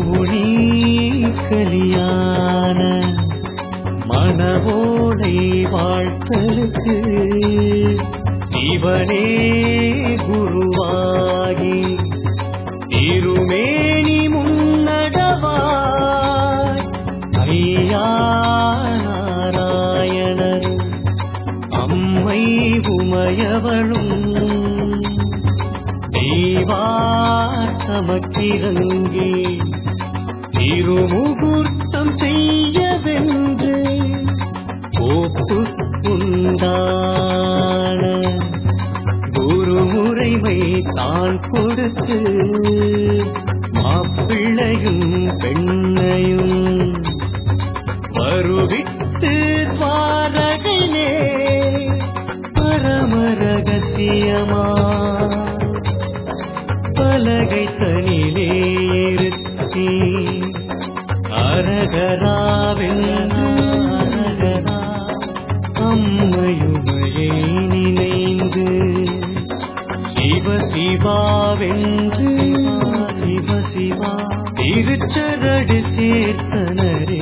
மோனி கலியான மனவோடை வாழ்த்தலுக்கு இவனே குருவாகி திருமேனி முன்னடவாய் ஐயா நாராயணர் அம்மை உமையவளும் தெய்வார் தமக்கிறங்கே திருமுகூர்த்தம் செய்யவென்று ஒப்புக்குண்டான குருமுறைமை தான் கொடுத்து மாப்பிள்ளையும் பெண்ணையும் வருவித்து துவாரகனே பரமரகசியமா பலகை தனிலே இருத்தி அரகராவென்று அரகரா அம்மையுமையை நினைந்து சிவ சிவாவென்று சிவ சிவா திருச்சரடு சேர்த்தனரே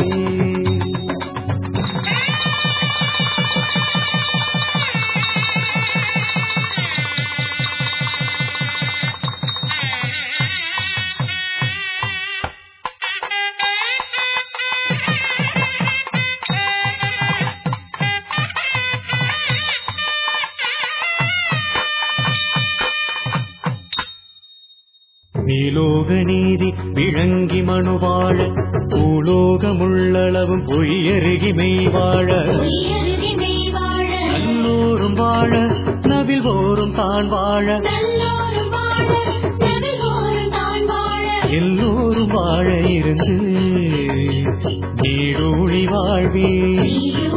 நீலோக நீதி விளங்கி மனுவாழ பூலோகமுள்ளளவும் பொய்யருகி மெய்வாழ உயருதி மெய்வாழ நல்லோரும் வாழ நவில் ஓரும் தான் வாழ நல்லோரும் வாழ நபிகோரும் தான் வாழ எல்லோரும் வாழ இருந்து நீடூழி வாழ்வே நீடு